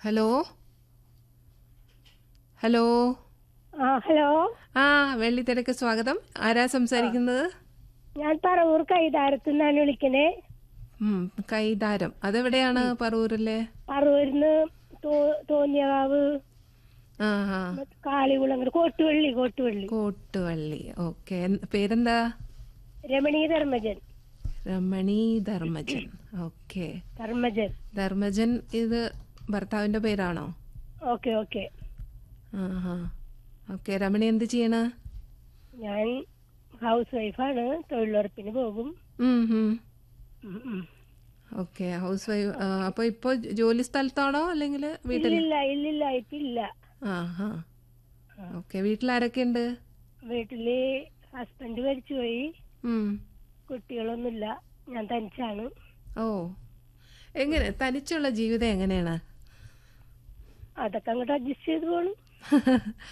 Hello hello ആ hello ആ വെള്ളിത്തിരക്ക് സ്വാഗതം ആരാ സംസാരിക്കുന്നത് ഞാൻ പറവൂർ കൈതാരത്തു നിന്നാണ് വിളിക്കണേ ഉം, കൈതാരം അതെവിടെയാണ് പറവൂരിലെ പറവൂരിന്ന് തോ- തോന്നിയകാവ് ആ ആ കാളികുളങ്ങര കോട്ടുവള്ളി കോട്ടുവള്ളി കോട്ടുവള്ളി ഓക്കെ പേരെന്താ രമണീ ധർമ്മജൻ രമണി ധർമ്മജൻ ഓക്കെ ധർമ്മജൻ ധർമ്മജൻ ഇത് ഭർത്താവിന്റെ പേരാണോ ഓക്കെ ഓക്കെ ആ ആ ഓക്കെ രമണി എന്ത് ചെയ്യണ ഞാൻ ഹൗസ് വൈഫാണ് തൊഴിലുറപ്പിന് പോകും ഉം ഉം ഉം, ഉം. ഓക്കെ ഹൗസ് വൈഫ് അപ്പൊ ഇപ്പൊ ജോലി സ്ഥലത്താണോ അല്ലെങ്കിൽ വീട്ടിൽ ഇല്ലില്ല ഇല്ലില്ല ഇപ്പൊ ഇല്ല ആ ആ ഓക്കെ വീട്ടിൽ ആരൊക്കെ ഉണ്ട് വീട്ടില് ഹസ്ബൻഡ് മരിച്ചുപോയി ഉം കുട്ടികളൊന്നുമില്ല ഞാൻ തനിച്ചാണ് ഓ എങ്ങനെ തനിച്ചുള്ള ജീവിതം എങ്ങനെയാണ് അതൊക്കെ അങ്ങോട്ട് അഡ്ജസ്റ്റ് ചെയ്ത് പോണു